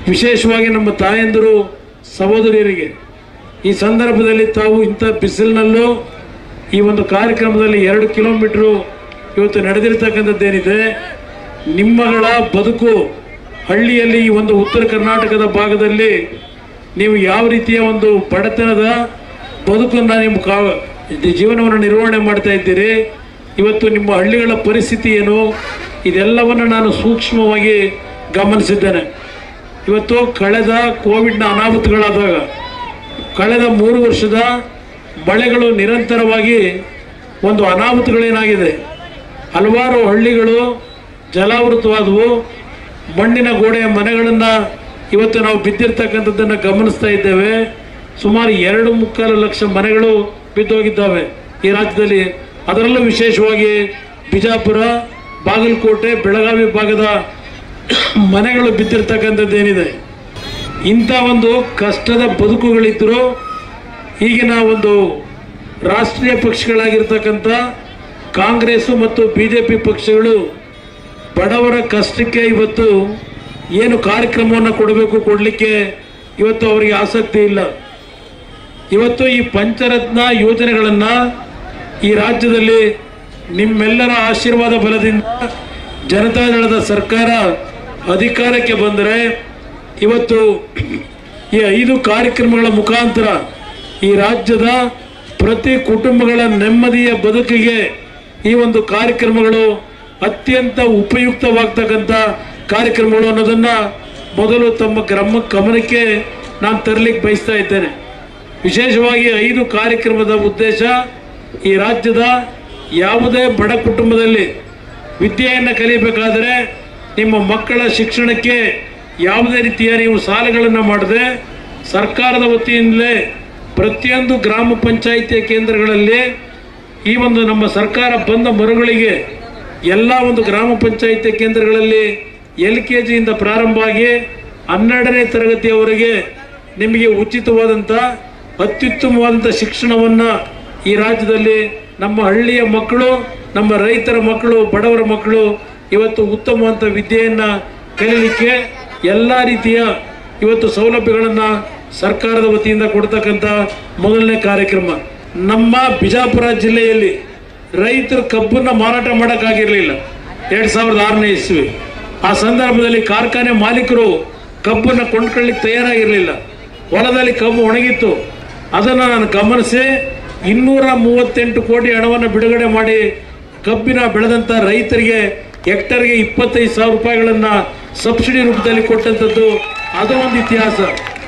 ವಿಶೇಷವಾಗಿ ನಮ್ಮ ತಾಯಂದಿರು ಸಹೋದರಿಯರಿಗೆ ಈ ಸಂದರ್ಭದಲ್ಲಿ ತಾವು ಇಂಥ ಬಿಸಿಲಿನಲ್ಲೂ ಈ ಒಂದು ಕಾರ್ಯಕ್ರಮದಲ್ಲಿ ಎರಡು ಕಿಲೋಮೀಟ್ರು ಇವತ್ತು ನಡೆದಿರ್ತಕ್ಕಂಥದ್ದೇನಿದೆ ನಿಮ್ಮಗಳ ಬದುಕು ಹಳ್ಳಿಯಲ್ಲಿ ಈ ಒಂದು ಉತ್ತರ ಕರ್ನಾಟಕದ ಭಾಗದಲ್ಲಿ ನೀವು ಯಾವ ರೀತಿಯ ಒಂದು ಬಡತನದ ಬದುಕನ್ನು ನಿಮ್ಮ ಕಾ ಇದು ಜೀವನವನ್ನು ನಿರ್ವಹಣೆ ಮಾಡ್ತಾ ಇದ್ದೀರಿ ಇವತ್ತು ನಿಮ್ಮ ಹಳ್ಳಿಗಳ ಪರಿಸ್ಥಿತಿ ಏನು ಇದೆಲ್ಲವನ್ನು ನಾನು ಸೂಕ್ಷ್ಮವಾಗಿ ಗಮನಿಸಿದ್ದೇನೆ ಇವತ್ತು ಕಳೆದ ಕೋವಿಡ್ನ ಅನಾಹುತಗಳಾದಾಗ ಕಳೆದ ಮೂರು ವರ್ಷದ ಮಳೆಗಳು ನಿರಂತರವಾಗಿ ಒಂದು ಅನಾಹುತಗಳೇನಾಗಿದೆ ಹಲವಾರು ಹಳ್ಳಿಗಳು ಜಲಾವೃತವಾದವು ಮಣ್ಣಿನ ಗೋಡೆಯ ಮನೆಗಳನ್ನು ಇವತ್ತು ನಾವು ಬಿದ್ದಿರ್ತಕ್ಕಂಥದ್ದನ್ನು ಗಮನಿಸ್ತಾ ಇದ್ದೇವೆ ಸುಮಾರು ಎರಡು ಮುಕ್ಕಾಲು ಲಕ್ಷ ಮನೆಗಳು ಬಿದ್ದೋಗಿದ್ದಾವೆ ಈ ರಾಜ್ಯದಲ್ಲಿ ಅದರಲ್ಲೂ ವಿಶೇಷವಾಗಿ ಬಿಜಾಪುರ ಬಾಗಲಕೋಟೆ ಬೆಳಗಾವಿ ಭಾಗದ ಮನೆಗಳು ಬಿದ್ದಿರ್ತಕ್ಕಂಥದ್ದೇನಿದೆ ಇಂಥ ಒಂದು ಕಷ್ಟದ ಬದುಕುಗಳಿದ್ದರೂ ಈಗಿನ ಒಂದು ರಾಷ್ಟ್ರೀಯ ಪಕ್ಷಗಳಾಗಿರ್ತಕ್ಕಂಥ ಕಾಂಗ್ರೆಸ್ಸು ಮತ್ತು ಬಿ ಜೆ ಪಿ ಪಕ್ಷಗಳು ಬಡವರ ಕಷ್ಟಕ್ಕೆ ಇವತ್ತು ಏನು ಕಾರ್ಯಕ್ರಮವನ್ನು ಕೊಡಬೇಕು ಕೊಡಲಿಕ್ಕೆ ಇವತ್ತು ಅವರಿಗೆ ಆಸಕ್ತಿ ಇಲ್ಲ ಇವತ್ತು ಈ ಪಂಚರತ್ನ ಯೋಜನೆಗಳನ್ನು ಈ ರಾಜ್ಯದಲ್ಲಿ ನಿಮ್ಮೆಲ್ಲರ ಆಶೀರ್ವಾದ ಬಲದಿಂದ ಜನತಾದಳದ ಸರ್ಕಾರ ಅಧಿಕಾರಕ್ಕೆ ಬಂದರೆ ಇವತ್ತು ಈ ಐದು ಕಾರ್ಯಕ್ರಮಗಳ ಮುಖಾಂತರ ಈ ರಾಜ್ಯದ ಪ್ರತಿ ಕುಟುಂಬಗಳ ನೆಮ್ಮದಿಯ ಬದುಕಿಗೆ ಈ ಒಂದು ಕಾರ್ಯಕ್ರಮಗಳು ಅತ್ಯಂತ ಉಪಯುಕ್ತವಾಗ್ತಕ್ಕಂಥ ಕಾರ್ಯಕ್ರಮಗಳು ಅನ್ನೋದನ್ನು ಮೊದಲು ತಮ್ಮ ಗ್ರಾಮ ಗಮನಕ್ಕೆ ನಾನು ತರಲಿಕ್ಕೆ ಬಯಸ್ತಾ ಇದ್ದೇನೆ ವಿಶೇಷವಾಗಿ ಐದು ಕಾರ್ಯಕ್ರಮದ ಉದ್ದೇಶ ಈ ರಾಜ್ಯದ ಯಾವುದೇ ಬಡ ಕುಟುಂಬದಲ್ಲಿ ವಿದ್ಯೆಯನ್ನು ಕಲಿಯಬೇಕಾದರೆ ನಿಮ್ಮ ಮಕ್ಕಳ ಶಿಕ್ಷಣಕ್ಕೆ ಯಾವುದೇ ರೀತಿಯ ನೀವು ಸಾಲಗಳನ್ನು ಮಾಡದೆ ಸರ್ಕಾರದ ವತಿಯಿಂದಲೇ ಪ್ರತಿಯೊಂದು ಗ್ರಾಮ ಪಂಚಾಯಿತಿಯ ಕೇಂದ್ರಗಳಲ್ಲಿ ಈ ಒಂದು ನಮ್ಮ ಸರ್ಕಾರ ಬಂದ ಮರುಗಳಿಗೆ ಎಲ್ಲ ಒಂದು ಗ್ರಾಮ ಪಂಚಾಯಿತಿ ಕೇಂದ್ರಗಳಲ್ಲಿ ಎಲ್ ಕೆ ಜಿಯಿಂದ ಪ್ರಾರಂಭ ಆಗಿ ಹನ್ನೆರಡನೇ ತರಗತಿಯವರೆಗೆ ನಿಮಗೆ ಉಚಿತವಾದಂಥ ಅತ್ಯುತ್ತಮವಾದಂಥ ಶಿಕ್ಷಣವನ್ನು ಈ ರಾಜ್ಯದಲ್ಲಿ ನಮ್ಮ ಹಳ್ಳಿಯ ಮಕ್ಕಳು ನಮ್ಮ ರೈತರ ಮಕ್ಕಳು ಬಡವರ ಮಕ್ಕಳು ಇವತ್ತು ಉತ್ತಮವಾದಂಥ ವಿದ್ಯೆಯನ್ನು ಕಲೀಲಿಕ್ಕೆ ಎಲ್ಲ ರೀತಿಯ ಇವತ್ತು ಸೌಲಭ್ಯಗಳನ್ನು ಸರ್ಕಾರದ ವತಿಯಿಂದ ಕೊಡ್ತಕ್ಕಂಥ ಮೊದಲನೇ ಕಾರ್ಯಕ್ರಮ ನಮ್ಮ ಬಿಜಾಪುರ ಜಿಲ್ಲೆಯಲ್ಲಿ ರೈತರು ಕಬ್ಬನ್ನು ಮಾರಾಟ ಮಾಡೋಕ್ಕಾಗಿರಲಿಲ್ಲ ಎರಡು ಸಾವಿರದ ಆರನೇ ಇಸ್ವಿ ಆ ಸಂದರ್ಭದಲ್ಲಿ ಕಾರ್ಖಾನೆ ಮಾಲೀಕರು ಕಬ್ಬನ್ನು ಕೊಂಡ್ಕೊಳ್ಳಿಕ್ಕೆ ತಯಾರಾಗಿರಲಿಲ್ಲ ಹೊಲದಲ್ಲಿ ಕಬ್ಬು ಒಣಗಿತ್ತು ಅದನ್ನು ನಾನು ಗಮನಿಸಿ ಇನ್ನೂರ ಮೂವತ್ತೆಂಟು ಕೋಟಿ ಹಣವನ್ನು ಬಿಡುಗಡೆ ಮಾಡಿ ಕಬ್ಬಿನ ಬೆಳೆದಂಥ ರೈತರಿಗೆ ಹೆಕ್ಟರ್ಗೆ ಇಪ್ಪತ್ತೈದು ಸಾವಿರ ರೂಪಾಯಿಗಳನ್ನು ಸಬ್ಸಿಡಿ ರೂಪದಲ್ಲಿ ಕೊಟ್ಟಂಥದ್ದು ಅದು ಒಂದು ಇತಿಹಾಸ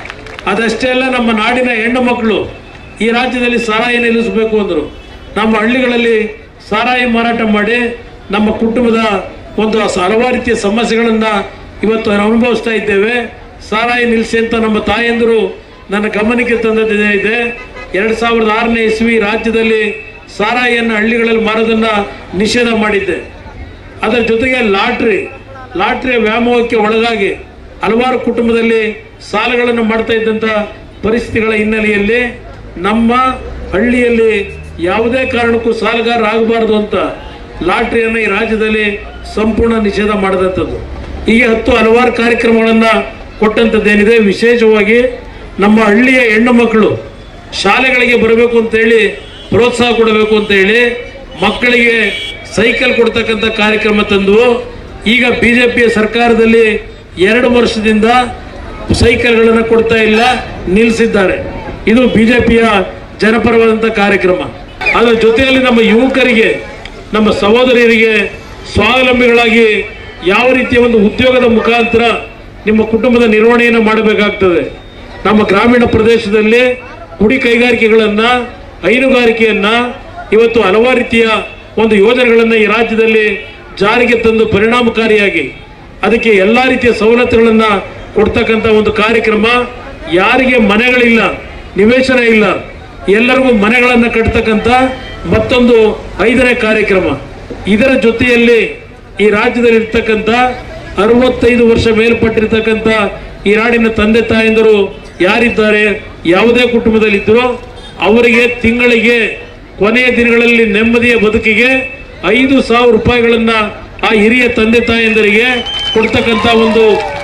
ಅದಷ್ಟೇ ಅಲ್ಲ ನಮ್ಮ ನಾಡಿನ ಹೆಣ್ಣು ಮಕ್ಕಳು ಈ ರಾಜ್ಯದಲ್ಲಿ ಸಾರಾಯಿ ನಿಲ್ಲಿಸಬೇಕು ಅಂದರು ನಮ್ಮ ಹಳ್ಳಿಗಳಲ್ಲಿ ಸಾರಾಯಿ ಮಾರಾಟ ಮಾಡಿ ನಮ್ಮ ಕುಟುಂಬದ ಒಂದು ಹಲವಾರು ರೀತಿಯ ಸಮಸ್ಯೆಗಳನ್ನು ಇವತ್ತು ನಾವು ಅನುಭವಿಸ್ತಾ ಇದ್ದೇವೆ ಸಾರಾಯಿ ನಿಲ್ಲಿಸಿ ಅಂತ ನಮ್ಮ ತಾಯಂದಿರು ನನ್ನ ಗಮನಕ್ಕೆ ತಂದದ್ದು ಇದೆ ಎರಡು ಸಾವಿರದ ಆರನೇ ಇಸ್ವಿ ರಾಜ್ಯದಲ್ಲಿ ಸಾರಾಯಿಯನ್ನು ಹಳ್ಳಿಗಳಲ್ಲಿ ಮಾರೋದನ್ನು ನಿಷೇಧ ಮಾಡಿದ್ದೆ ಅದರ ಜೊತೆಗೆ ಲಾಟ್ರಿ ಲಾಟ್ರಿಯ ವ್ಯಾಮೋಹಕ್ಕೆ ಒಳಗಾಗಿ ಹಲವಾರು ಕುಟುಂಬದಲ್ಲಿ ಸಾಲಗಳನ್ನು ಮಾಡ್ತಾ ಇದ್ದಂಥ ಪರಿಸ್ಥಿತಿಗಳ ಹಿನ್ನೆಲೆಯಲ್ಲಿ ನಮ್ಮ ಹಳ್ಳಿಯಲ್ಲಿ ಯಾವುದೇ ಕಾರಣಕ್ಕೂ ಸಾಲಗಾರ ಆಗಬಾರ್ದು ಅಂತ ಲಾಟ್ರಿಯನ್ನು ಈ ರಾಜ್ಯದಲ್ಲಿ ಸಂಪೂರ್ಣ ನಿಷೇಧ ಮಾಡಿದಂಥದ್ದು ಹೀಗೆ ಹತ್ತು ಹಲವಾರು ಕಾರ್ಯಕ್ರಮಗಳನ್ನು ಕೊಟ್ಟಂಥದ್ದೇನಿದೆ ವಿಶೇಷವಾಗಿ ನಮ್ಮ ಹಳ್ಳಿಯ ಹೆಣ್ಣು ಮಕ್ಕಳು ಶಾಲೆಗಳಿಗೆ ಬರಬೇಕು ಅಂತೇಳಿ ಪ್ರೋತ್ಸಾಹ ಕೊಡಬೇಕು ಅಂತೇಳಿ ಮಕ್ಕಳಿಗೆ ಸೈಕಲ್ ಕೊಡ್ತಕ್ಕಂಥ ಕಾರ್ಯಕ್ರಮ ತಂದು ಈಗ ಬಿ ಜೆ ಪಿಯ ಸರ್ಕಾರದಲ್ಲಿ ಎರಡು ವರ್ಷದಿಂದ ಸೈಕಲ್ಗಳನ್ನು ಕೊಡ್ತಾ ಇಲ್ಲ ನಿಲ್ಲಿಸಿದ್ದಾರೆ ಇದು ಬಿ ಜೆ ಪಿಯ ಜನಪರವಾದಂಥ ಕಾರ್ಯಕ್ರಮ ಅದರ ಜೊತೆಯಲ್ಲಿ ನಮ್ಮ ಯುವಕರಿಗೆ ನಮ್ಮ ಸಹೋದರಿಯರಿಗೆ ಸ್ವಾವಲಂಬಿಗಳಾಗಿ ಯಾವ ರೀತಿಯ ಒಂದು ಉದ್ಯೋಗದ ಮುಖಾಂತರ ನಿಮ್ಮ ಕುಟುಂಬದ ನಿರ್ವಹಣೆಯನ್ನು ಮಾಡಬೇಕಾಗ್ತದೆ ನಮ್ಮ ಗ್ರಾಮೀಣ ಪ್ರದೇಶದಲ್ಲಿ ಗುಡಿ ಕೈಗಾರಿಕೆಗಳನ್ನು ಹೈನುಗಾರಿಕೆಯನ್ನು ಇವತ್ತು ಹಲವಾರು ರೀತಿಯ ಒಂದು ಯೋಜನೆಗಳನ್ನು ಈ ರಾಜ್ಯದಲ್ಲಿ ಜಾರಿಗೆ ತಂದು ಪರಿಣಾಮಕಾರಿಯಾಗಿ ಅದಕ್ಕೆ ಎಲ್ಲ ರೀತಿಯ ಸವಲತ್ತುಗಳನ್ನು ಕೊಡ್ತಕ್ಕಂಥ ಒಂದು ಕಾರ್ಯಕ್ರಮ ಯಾರಿಗೆ ಮನೆಗಳಿಲ್ಲ ನಿವೇಶನ ಇಲ್ಲ ಎಲ್ಲರಿಗೂ ಮನೆಗಳನ್ನು ಕಟ್ತಕ್ಕಂಥ ಮತ್ತೊಂದು ಐದನೇ ಕಾರ್ಯಕ್ರಮ ಇದರ ಜೊತೆಯಲ್ಲಿ ಈ ರಾಜ್ಯದಲ್ಲಿ ಇರ್ತಕ್ಕಂಥ ಅರವತ್ತೈದು ವರ್ಷ ಮೇಲ್ಪಟ್ಟಿರ್ತಕ್ಕಂಥ ಈ ನಾಡಿನ ತಂದೆ ತಾಯಂದರು ಯಾರಿದ್ದಾರೆ ಯಾವುದೇ ಕುಟುಂಬದಲ್ಲಿದ್ದರೋ ಅವರಿಗೆ ತಿಂಗಳಿಗೆ ಕೊನೆಯ ದಿನಗಳಲ್ಲಿ ನೆಮ್ಮದಿಯ ಬದುಕಿಗೆ ಐದು ಸಾವಿರ ರೂಪಾಯಿಗಳನ್ನ ಆ ಹಿರಿಯ ತಂದೆ ತಾಯಂದರಿಗೆ ಕೊಡ್ತಕ್ಕಂಥ ಒಂದು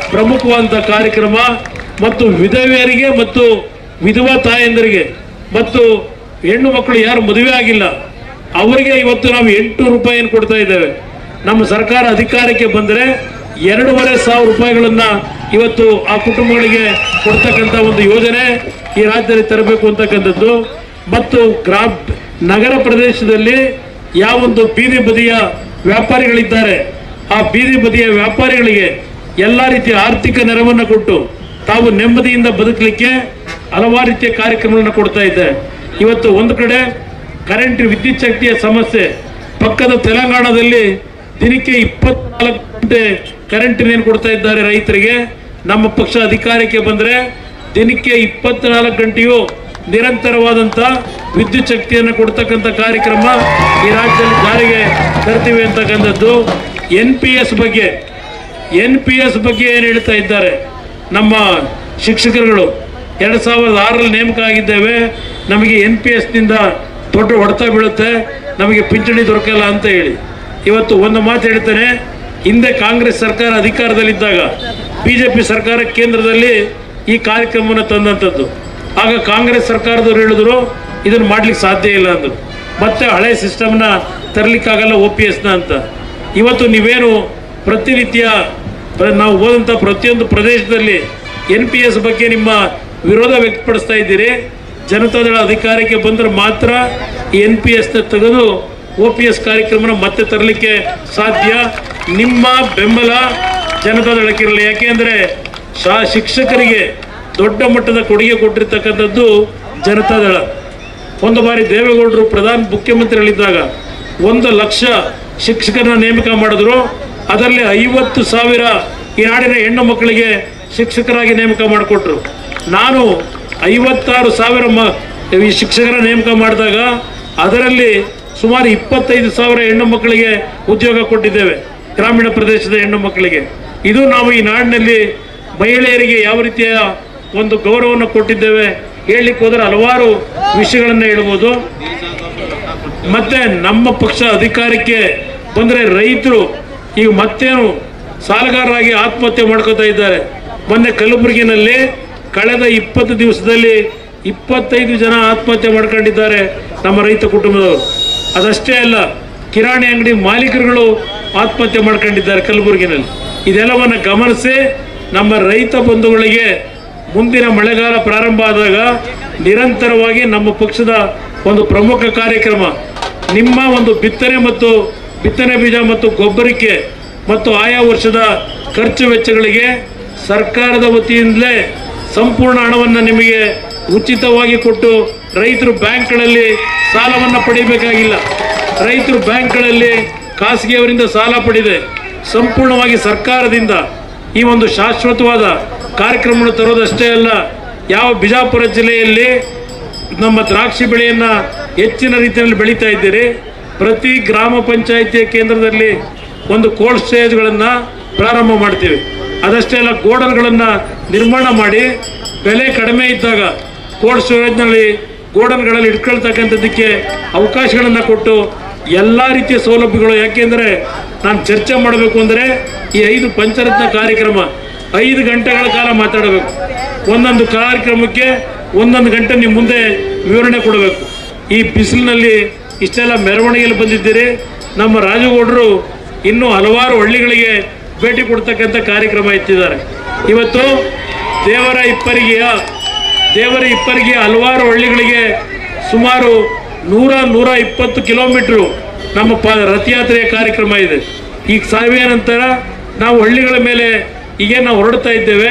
ಪ್ರಮುಖವಾದಂಥ ಕಾರ್ಯಕ್ರಮ ಮತ್ತು ವಿಧವೆಯರಿಗೆ ಮತ್ತು ವಿಧವಾ ತಾಯಂದರಿಗೆ ಮತ್ತು ಹೆಣ್ಣು ಮಕ್ಕಳು ಯಾರು ಮದುವೆ ಆಗಿಲ್ಲ ಅವರಿಗೆ ಇವತ್ತು ನಾವು ಎಂಟುನೂರು ರೂಪಾಯಿಯನ್ನು ಕೊಡ್ತಾ ಇದ್ದೇವೆ ನಮ್ಮ ಸರ್ಕಾರ ಅಧಿಕಾರಕ್ಕೆ ಬಂದರೆ ಎರಡೂವರೆ ಸಾವಿರ ರೂಪಾಯಿಗಳನ್ನ ಇವತ್ತು ಆ ಕುಟುಂಬಗಳಿಗೆ ಕೊಡ್ತಕ್ಕಂಥ ಒಂದು ಯೋಜನೆ ಈ ರಾಜ್ಯದಲ್ಲಿ ತರಬೇಕು ಅಂತಕ್ಕಂಥದ್ದು ಮತ್ತು ಗ್ರಾಮ ನಗರ ಪ್ರದೇಶದಲ್ಲಿ ಯಾವೊಂದು ಬೀದಿ ಬದಿಯ ವ್ಯಾಪಾರಿಗಳಿದ್ದಾರೆ ಆ ಬೀದಿ ಬದಿಯ ವ್ಯಾಪಾರಿಗಳಿಗೆ ಎಲ್ಲ ರೀತಿಯ ಆರ್ಥಿಕ ನೆರವನ್ನು ಕೊಟ್ಟು ತಾವು ನೆಮ್ಮದಿಯಿಂದ ಬದುಕಲಿಕ್ಕೆ ಹಲವಾರು ರೀತಿಯ ಕಾರ್ಯಕ್ರಮಗಳನ್ನು ಕೊಡ್ತಾ ಇದ್ದಾರೆ ಇವತ್ತು ಒಂದು ಕಡೆ ಕರೆಂಟ್ ವಿದ್ಯುತ್ ಶಕ್ತಿಯ ಸಮಸ್ಯೆ ಪಕ್ಕದ ತೆಲಂಗಾಣದಲ್ಲಿ ದಿನಕ್ಕೆ ಇಪ್ಪತ್ನಾಲ್ಕು ಗಂಟೆ ಕರೆಂಟ್ ಏನು ಕೊಡ್ತಾ ಇದ್ದಾರೆ ರೈತರಿಗೆ ನಮ್ಮ ಪಕ್ಷ ಅಧಿಕಾರಕ್ಕೆ ಬಂದರೆ ದಿನಕ್ಕೆ ಇಪ್ಪತ್ನಾಲ್ಕು ಗಂಟೆಯೂ ನಿರಂತರವಾದಂಥ ವಿದ್ಯುತ್ ಶಕ್ತಿಯನ್ನು ಕೊಡ್ತಕ್ಕಂಥ ಕಾರ್ಯಕ್ರಮ ಈ ರಾಜ್ಯದಲ್ಲಿ ಜಾರಿಗೆ ತರ್ತೀವಿ ಅಂತಕ್ಕಂಥದ್ದು ಎನ್ ಪಿ ಎಸ್ ಬಗ್ಗೆ ಎನ್ ಪಿ ಎಸ್ ಬಗ್ಗೆ ಏನು ಹೇಳ್ತಾ ಇದ್ದಾರೆ ನಮ್ಮ ಶಿಕ್ಷಕರುಗಳು ಎರಡು ಸಾವಿರದ ಆರರಲ್ಲಿ ನೇಮಕ ಆಗಿದ್ದೇವೆ ನಮಗೆ ಎನ್ ಪಿ ಎಸ್ನಿಂದ ದೊಡ್ಡ ಹೊಡೆತ ಬೀಳುತ್ತೆ ನಮಗೆ ಪಿಂಚಣಿ ದೊರಕಲ್ಲ ಅಂತ ಹೇಳಿ ಇವತ್ತು ಒಂದು ಮಾತು ಹೇಳ್ತೇನೆ ಹಿಂದೆ ಕಾಂಗ್ರೆಸ್ ಸರ್ಕಾರ ಅಧಿಕಾರದಲ್ಲಿದ್ದಾಗ ಬಿ ಜೆ ಪಿ ಸರ್ಕಾರ ಕೇಂದ್ರದಲ್ಲಿ ಈ ಕಾರ್ಯಕ್ರಮವನ್ನು ತಂದಂಥದ್ದು ಆಗ ಕಾಂಗ್ರೆಸ್ ಸರ್ಕಾರದವ್ರು ಹೇಳಿದ್ರು ಇದನ್ನು ಮಾಡ್ಲಿಕ್ಕೆ ಸಾಧ್ಯ ಇಲ್ಲ ಅಂದರು ಮತ್ತೆ ಹಳೆ ಸಿಸ್ಟಮ್ನ ತರಲಿಕ್ಕಾಗಲ್ಲ ಒ ಪಿ ಎಸ್ನ ಅಂತ ಇವತ್ತು ನೀವೇನು ಪ್ರತಿನಿತ್ಯ ಪ್ರ- ನಾವು ಹೋದಂಥ ಪ್ರತಿಯೊಂದು ಪ್ರದೇಶದಲ್ಲಿ ಎನ್ ಪಿ ಎಸ್ ಬಗ್ಗೆ ನಿಮ್ಮ ವಿರೋಧ ವ್ಯಕ್ತಪಡಿಸ್ತಾ ಇದ್ದೀರಿ ಜನತಾದಳ ಅಧಿಕಾರಕ್ಕೆ ಬಂದರೆ ಮಾತ್ರ ಈ ಎನ್ ಪಿ ಎಸ್ನ ತೆಗೆದು ಒ ಪಿ ಎಸ್ ಕಾರ್ಯಕ್ರಮನ ಮತ್ತೆ ತರಲಿಕ್ಕೆ ಸಾಧ್ಯ ನಿಮ್ಮ ಬೆಂಬಲ ಜನತಾದಳಕ್ಕಿರಲಿ ಯಾಕೆಂದರೆ ಶಾ ಶಿಕ್ಷಕರಿಗೆ ದೊಡ್ಡ ಮಟ್ಟದ ಕೊಡುಗೆ ಕೊಟ್ಟಿರ್ತಕ್ಕಂಥದ್ದು ಜನತಾದಳ ಒಂದು ಬಾರಿ ದೇವೇಗೌಡರು ಪ್ರಧಾನ ಮುಖ್ಯಮಂತ್ರಿಗಳಿದ್ದಾಗ ಒಂದು ಲಕ್ಷ ಶಿಕ್ಷಕರನ್ನ ನೇಮಕ ಮಾಡಿದ್ರು ಅದರಲ್ಲಿ ಐವತ್ತು ಸಾವಿರ ಈ ನಾಡಿನ ಹೆಣ್ಣು ಮಕ್ಕಳಿಗೆ ಶಿಕ್ಷಕರಾಗಿ ನೇಮಕ ಮಾಡಿಕೊಟ್ರು ನಾನು ಐವತ್ತಾರು ಸಾವಿರ ಮ ಈ ಶಿಕ್ಷಕರ ನೇಮಕ ಮಾಡಿದಾಗ ಅದರಲ್ಲಿ ಸುಮಾರು ಇಪ್ಪತ್ತೈದು ಸಾವಿರ ಹೆಣ್ಣು ಮಕ್ಕಳಿಗೆ ಉದ್ಯೋಗ ಕೊಟ್ಟಿದ್ದೇವೆ ಗ್ರಾಮೀಣ ಪ್ರದೇಶದ ಹೆಣ್ಣು ಮಕ್ಕಳಿಗೆ ಇದು ನಾವು ಈ ನಾಡಿನಲ್ಲಿ ಮಹಿಳೆಯರಿಗೆ ಯಾವ ರೀತಿಯ ಒಂದು ಗೌರವವನ್ನು ಕೊಟ್ಟಿದ್ದೇವೆ ಹೇಳಲಿಕ್ಕೆ ಹೋದರೆ ಹಲವಾರು ವಿಷಯಗಳನ್ನು ಹೇಳ್ಬೋದು ಮತ್ತೆ ನಮ್ಮ ಪಕ್ಷ ಅಧಿಕಾರಕ್ಕೆ ಬಂದರೆ ರೈತರು ಈಗ ಮತ್ತೇನು ಸಾಲಗಾರರಾಗಿ ಆತ್ಮಹತ್ಯೆ ಮಾಡ್ಕೋತಾ ಇದ್ದಾರೆ ಮೊನ್ನೆ ಕಲಬುರಗಿನಲ್ಲಿ ಕಳೆದ ಇಪ್ಪತ್ತು ದಿವಸದಲ್ಲಿ ಇಪ್ಪತ್ತೈದು ಜನ ಆತ್ಮಹತ್ಯೆ ಮಾಡ್ಕೊಂಡಿದ್ದಾರೆ ನಮ್ಮ ರೈತ ಕುಟುಂಬದವರು ಅದಷ್ಟೇ ಅಲ್ಲ ಕಿರಾಣಿ ಅಂಗಡಿ ಮಾಲೀಕರುಗಳು ಆತ್ಮಹತ್ಯೆ ಮಾಡ್ಕೊಂಡಿದ್ದಾರೆ ಕಲಬುರಗಿನಲ್ಲಿ ಇದೆಲ್ಲವನ್ನು ಗಮನಿಸಿ ನಮ್ಮ ರೈತ ಬಂಧುಗಳಿಗೆ ಮುಂದಿನ ಮಳೆಗಾಲ ಪ್ರಾರಂಭ ಆದಾಗ ನಿರಂತರವಾಗಿ ನಮ್ಮ ಪಕ್ಷದ ಒಂದು ಪ್ರಮುಖ ಕಾರ್ಯಕ್ರಮ ನಿಮ್ಮ ಒಂದು ಬಿತ್ತನೆ ಮತ್ತು ಬಿತ್ತನೆ ಬೀಜ ಮತ್ತು ಗೊಬ್ಬರಕ್ಕೆ ಮತ್ತು ಆಯಾ ವರ್ಷದ ಖರ್ಚು ವೆಚ್ಚಗಳಿಗೆ ಸರ್ಕಾರದ ವತಿಯಿಂದಲೇ ಸಂಪೂರ್ಣ ಹಣವನ್ನು ನಿಮಗೆ ಉಚಿತವಾಗಿ ಕೊಟ್ಟು ರೈತರು ಬ್ಯಾಂಕ್ಗಳಲ್ಲಿ ಸಾಲವನ್ನು ಪಡಿಬೇಕಾಗಿಲ್ಲ ರೈತರು ಬ್ಯಾಂಕ್ಗಳಲ್ಲಿ ಖಾಸಗಿಯವರಿಂದ ಸಾಲ ಪಡೆದೆ ಸಂಪೂರ್ಣವಾಗಿ ಸರ್ಕಾರದಿಂದ ಈ ಒಂದು ಶಾಶ್ವತವಾದ ಕಾರ್ಯಕ್ರಮವನ್ನು ತರೋದಷ್ಟೇ ಅಲ್ಲ ಯಾವ ಬಿಜಾಪುರ ಜಿಲ್ಲೆಯಲ್ಲಿ ನಮ್ಮ ದ್ರಾಕ್ಷಿ ಬೆಳೆಯನ್ನು ಹೆಚ್ಚಿನ ರೀತಿಯಲ್ಲಿ ಬೆಳೀತಾ ಇದ್ದೀರಿ ಪ್ರತಿ ಗ್ರಾಮ ಪಂಚಾಯಿತಿಯ ಕೇಂದ್ರದಲ್ಲಿ ಒಂದು ಕೋಲ್ಡ್ ಸ್ಟೇಜ್ಗಳನ್ನು ಪ್ರಾರಂಭ ಮಾಡ್ತೀವಿ ಅದಷ್ಟೇ ಅಲ್ಲ ಗೋಡನ್ಗಳನ್ನು ನಿರ್ಮಾಣ ಮಾಡಿ ಬೆಲೆ ಕಡಿಮೆ ಇದ್ದಾಗ ಕೋಲ್ಡ್ ಸ್ಟೋರೇಜ್ನಲ್ಲಿ ಗೋಡನ್ಗಳಲ್ಲಿ ಇಟ್ಕೊಳ್ತಕ್ಕಂಥದ್ದಕ್ಕೆ ಅವಕಾಶಗಳನ್ನು ಕೊಟ್ಟು ಎಲ್ಲ ರೀತಿಯ ಸೌಲಭ್ಯಗಳು ಯಾಕೆಂದರೆ ನಾನು ಚರ್ಚೆ ಮಾಡಬೇಕು ಅಂದರೆ ಈ ಐದು ಪಂಚರತ್ನ ಕಾರ್ಯಕ್ರಮ ಐದು ಗಂಟೆಗಳ ಕಾಲ ಮಾತಾಡಬೇಕು ಒಂದೊಂದು ಕಾರ್ಯಕ್ರಮಕ್ಕೆ ಒಂದೊಂದು ಗಂಟೆ ನಿಮ್ಮ ಮುಂದೆ ವಿವರಣೆ ಕೊಡಬೇಕು ಈ ಬಿಸಿಲಿನಲ್ಲಿ ಇಷ್ಟೆಲ್ಲ ಮೆರವಣಿಗೆಯಲ್ಲಿ ಬಂದಿದ್ದೀರಿ ನಮ್ಮ ರಾಜಗೌಡರು ಇನ್ನೂ ಹಲವಾರು ಹಳ್ಳಿಗಳಿಗೆ ಭೇಟಿ ಕೊಡ್ತಕ್ಕಂಥ ಕಾರ್ಯಕ್ರಮ ಎತ್ತಿದ್ದಾರೆ ಇವತ್ತು ದೇವರ ಇಪ್ಪರಿಗೆಯ ದೇವರ ಇಪ್ಪರಿಗೆಯ ಹಲವಾರು ಹಳ್ಳಿಗಳಿಗೆ ಸುಮಾರು ನೂರ ನೂರ ಇಪ್ಪತ್ತು ಕಿಲೋಮೀಟ್ರು ನಮ್ಮ ಪ ರಥಯಾತ್ರೆಯ ಕಾರ್ಯಕ್ರಮ ಇದೆ ಈಗ ಸಾವಿಯ ನಂತರ ನಾವು ಹಳ್ಳಿಗಳ ಮೇಲೆ ಈಗ ನಾವು ಹೊರಡ್ತಾ ಇದ್ದೇವೆ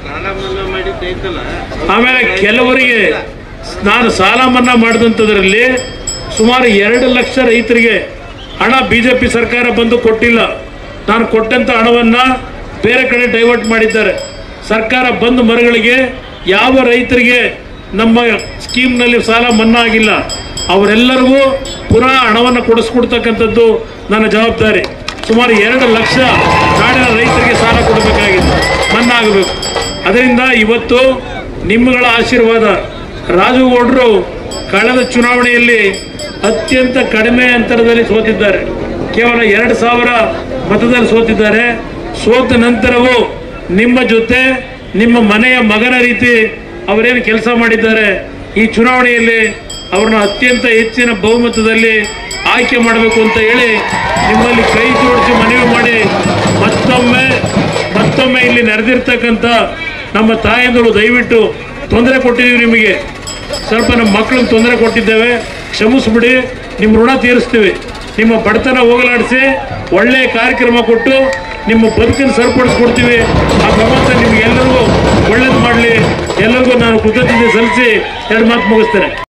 ಆಮೇಲೆ ಕೆಲವರಿಗೆ ನಾನು ಸಾಲ ಮನ್ನಾ ಮಾಡಿದಂಥದ್ರಲ್ಲಿ ಸುಮಾರು ಎರಡು ಲಕ್ಷ ರೈತರಿಗೆ ಹಣ ಬಿ ಜೆ ಪಿ ಸರ್ಕಾರ ಬಂದು ಕೊಟ್ಟಿಲ್ಲ ನಾನು ಕೊಟ್ಟಂಥ ಹಣವನ್ನು ಬೇರೆ ಕಡೆ ಡೈವರ್ಟ್ ಮಾಡಿದ್ದಾರೆ ಸರ್ಕಾರ ಬಂದ ಮರಗಳಿಗೆ ಯಾವ ರೈತರಿಗೆ ನಮ್ಮ ಸ್ಕೀಮ್ನಲ್ಲಿ ಸಾಲ ಮನ್ನಾ ಆಗಿಲ್ಲ ಅವರೆಲ್ಲರಿಗೂ ಪುನಃ ಹಣವನ್ನು ಕೊಡಿಸ್ಕೊಡ್ತಕ್ಕಂಥದ್ದು ನನ್ನ ಜವಾಬ್ದಾರಿ ಸುಮಾರು ಎರಡು ಲಕ್ಷ ನಾಡಿನ ರೈತರಿಗೆ ಸಾಲ ಕೊಡಬೇಕಾಗಿದೆ ಮನ್ನಾ ಆಗಬೇಕು ಅದರಿಂದ ಇವತ್ತು ನಿಮ್ಮಗಳ ಆಶೀರ್ವಾದ ರಾಜುಗೌಡರು ಕಳೆದ ಚುನಾವಣೆಯಲ್ಲಿ ಅತ್ಯಂತ ಕಡಿಮೆ ಅಂತರದಲ್ಲಿ ಸೋತಿದ್ದಾರೆ ಕೇವಲ ಎರಡು ಸಾವಿರ ಮತದಲ್ಲಿ ಸೋತಿದ್ದಾರೆ ಸೋತ ನಂತರವೂ ನಿಮ್ಮ ಜೊತೆ ನಿಮ್ಮ ಮನೆಯ ಮಗನ ರೀತಿ ಅವರೇನು ಕೆಲಸ ಮಾಡಿದ್ದಾರೆ ಈ ಚುನಾವಣೆಯಲ್ಲಿ ಅವ್ರನ್ನ ಅತ್ಯಂತ ಹೆಚ್ಚಿನ ಬಹುಮತದಲ್ಲಿ ಆಯ್ಕೆ ಮಾಡಬೇಕು ಅಂತ ಹೇಳಿ ನಿಮ್ಮಲ್ಲಿ ಕೈ ಜೋಡಿಸಿ ಮನವಿ ಮಾಡಿ ಮತ್ತೊಮ್ಮೆ ಮತ್ತೊಮ್ಮೆ ಇಲ್ಲಿ ನೆರೆದಿರ್ತಕ್ಕಂಥ ನಮ್ಮ ತಾಯಂದಿರು ದಯವಿಟ್ಟು ತೊಂದರೆ ಕೊಟ್ಟಿದ್ದೀವಿ ನಿಮಗೆ ಸ್ವಲ್ಪ ನಮ್ಮ ಮಕ್ಕಳಿಗೆ ತೊಂದರೆ ಕೊಟ್ಟಿದ್ದೇವೆ ಕ್ಷಮಿಸ್ಬಿಡಿ ನಿಮ್ಮ ಋಣ ತೀರಿಸ್ತೀವಿ ನಿಮ್ಮ ಬಡತನ ಹೋಗಲಾಡಿಸಿ ಒಳ್ಳೆಯ ಕಾರ್ಯಕ್ರಮ ಕೊಟ್ಟು ನಿಮ್ಮ ಬದುಕನ್ನು ಸರಿಪಡಿಸ್ಕೊಡ್ತೀವಿ ಆ ಭಗವಂತ ನಿಮ್ಗೆ ಎಲ್ಲರಿಗೂ ಒಳ್ಳೇದು ಮಾಡಲಿ ಎಲ್ಲರಿಗೂ ನಾನು ಕೃತಜ್ಞತೆ ಸಲ್ಲಿಸಿ ಎರಡು ಮಾತು ಮುಗಿಸ್ತೇನೆ